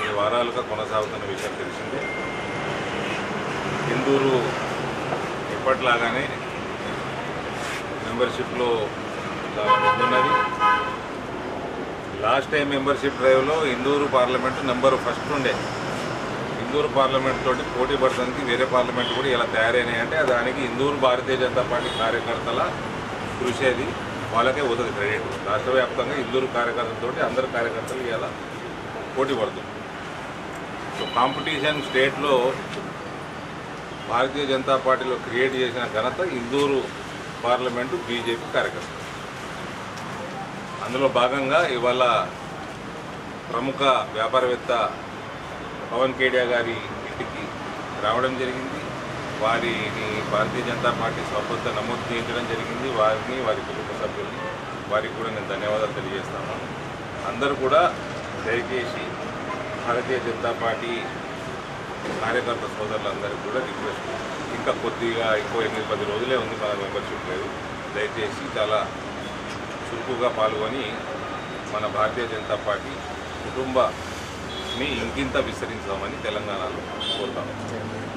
కొన్ని వారాలుగా కొనసాగుతున్న విషయం తెలిసిందే హిందూరు ఎప్పటిలాగానే మెంబర్షిప్లో చాలా ముందున్నది లాస్ట్ టైం మెంబర్షిప్ డ్రైవ్లో ఇందూరు పార్లమెంట్ నెంబర్ ఫస్ట్ ఉండే ఇందూరు పార్లమెంట్ తోటి పోటీ పడడానికి వేరే పార్లమెంట్ కూడా ఇలా తయారైనాయంటే దానికి ఇందూరు భారతీయ జనతా పార్టీ కార్యకర్తల కృషి అది వాళ్ళకే పోతుంది క్రెడిట్ రాష్ట్ర వ్యాప్తంగా ఇందూరు కార్యకర్తలతోటి అందరు కార్యకర్తలు ఇలా పోటీ పడుతుంది సో కాంపిటీషన్ స్టేట్లో భారతీయ జనతా పార్టీలో క్రియేట్ చేసిన ఘనత ఇందూరు పార్లమెంటు బీజేపీ కార్యకర్త అందులో భాగంగా ఇవాళ ప్రముఖ వ్యాపారవేత్త పవన్ కేడియా గారి ఇంటికి రావడం జరిగింది వారిని భారతీయ జనతా పార్టీ సభ్యత నమోదు చేయించడం జరిగింది వారిని వారి కుటుంబ సభ్యుల్ని వారికి కూడా నేను ధన్యవాదాలు తెలియజేస్తాను అందరూ కూడా దయచేసి భారతీయ జనతా పార్టీ కార్యకర్త సోదరులందరికీ కూడా రిక్వెస్ట్ ఇంకా కొద్దిగా ఇంకో ఎనిమిది పది రోజులే ఉంది మన మెంబర్షిప్ లేదు దయచేసి చాలా చురుకుగా పాల్గొని మన భారతీయ జనతా పార్టీ కుటుంబాన్ని ఇంకింత విస్తరించామని తెలంగాణలో కోరుతాము